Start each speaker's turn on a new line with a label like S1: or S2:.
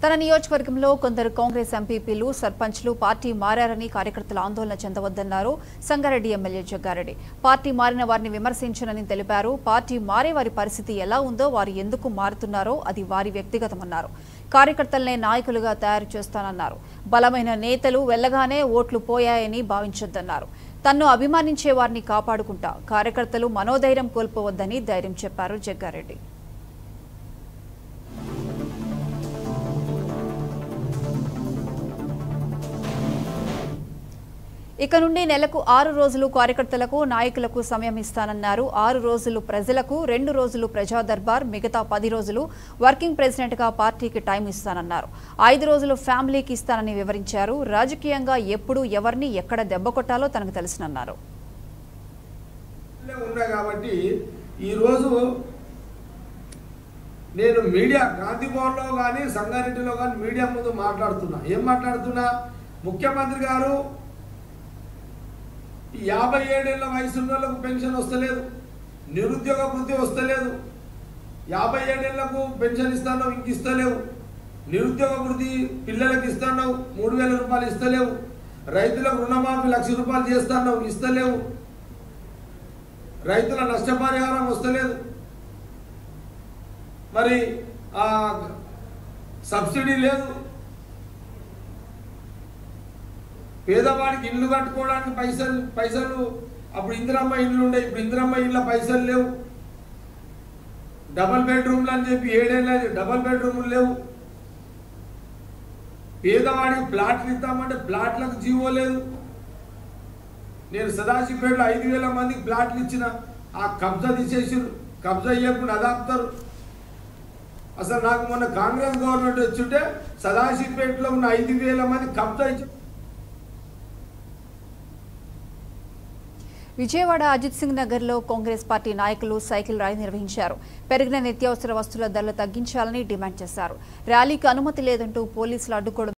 S1: తన నియోజకవర్గంలో కొందరు కాంగ్రెస్ ఎంపీపీలు సర్పంచ్లు పార్టీ మారారని కార్యకర్తలు ఆందోళన చెందవద్దన్నారు సంగారెడ్డి ఎమ్మెల్యే జగ్గారెడ్డి పార్టీ మారిన వారిని విమర్శించనని తెలిపారు పార్టీ మారే వారి పరిస్థితి ఎలా ఉందో వారు ఎందుకు మారుతున్నారో అది వారి వ్యక్తిగతమన్నారు కార్యకర్తలనే నాయకులుగా తయారు చేస్తానన్నారు బలమైన నేతలు వెళ్లగానే ఓట్లు పోయాయని భావించొద్దన్నారు తన్ను అభిమానించే వారిని కాపాడుకుంటా కార్యకర్తలు మనోధైర్యం కోల్పోవద్దని ధైర్యం చెప్పారు జగ్గారెడ్డి ఇక నుండి నెలకు ఆరు రోజులు కార్యకర్తలకు నాయకులకు సమయం ఇస్తానన్నారు ఆరు రోజులు ప్రజలకు రెండు రోజులు ప్రజా దర్బార్ మిగతా పది రోజులు వర్కింగ్ ప్రెసిడెంట్ గా పార్టీకి టైం ఇస్తానన్నారు ఐదు రోజులు ఫ్యామిలీకి ఇస్తానని వివరించారు రాజకీయంగా ఎప్పుడు ఎవరిని ఎక్కడ దెబ్బ కొట్టాలో తనకు తెలుసునన్నారు
S2: ఇల్లే ఉన్నా కాబట్టి ఈరోజు నేను మీడియా గాంధీ భవన్లో కానీ సంగారెడ్డిలో కానీ మీడియా ముందు మాట్లాడుతున్నా ఏం మాట్లాడుతున్నా ముఖ్యమంత్రి గారు ఈ యాభై ఏడేళ్ల వయసు ఉన్న వాళ్ళకు పెన్షన్ వస్తలేదు నిరుద్యోగ వృత్తి వస్తలేదు యాభై ఏడేళ్లకు పెన్షన్ ఇస్తాను ఇంక ఇస్తలేవు నిరుద్యోగ వృత్తి పిల్లలకు ఇస్తాను మూడు వేల రూపాయలు ఇస్తలేవు రైతులకు రుణమాఫీ లక్ష రూపాయలు చేస్తాను ఇస్తలేవు రైతుల నష్టపరిహారం వస్తలేదు మరి ఆ సబ్సిడీ లేదు పేదవాడికి ఇల్లు కట్టుకోవడానికి పైసలు పైసలు అప్పుడు ఇందిరమ్మ ఇల్లు ఉండే ఇప్పుడు ఇందిరమ్మ ఇళ్ళ పైసలు లేవు డబల్ బెడ్రూమ్లు అని చెప్పి ఏడేళ్ళ డబల్ బెడ్రూమ్లు లేవు పేదవాడికి ప్లాట్లు ఇద్దామంటే ప్లాట్లకు జీవో లేదు నేను సదాశివపేటలో ఐదు వేల మందికి ప్లాట్లు ఇచ్చిన ఆ కబ్జా తీసేసారు కబ్జా ఇవ్వకుండా అదాపుతారు అసలు నాకు మొన్న కాంగ్రెస్ గవర్నమెంట్ వచ్చుంటే సదాశివపేటలో ఉన్న ఐదు వేల మంది కబ్జా ఇచ్చి
S1: విజయవాడ అజిత్ సింగ్ నగర్ లో కాంగ్రెస్ పార్టీ నాయకులు సైకిల్ ర్యాలీ నిర్వహించారు పెరిగిన నిత్యావసర వస్తువుల ధరలు తగ్గించాలని డిమాండ్ చేశారు ర్యాలీకి అనుమతి లేదంటూ పోలీసులు అడ్డుకోవడం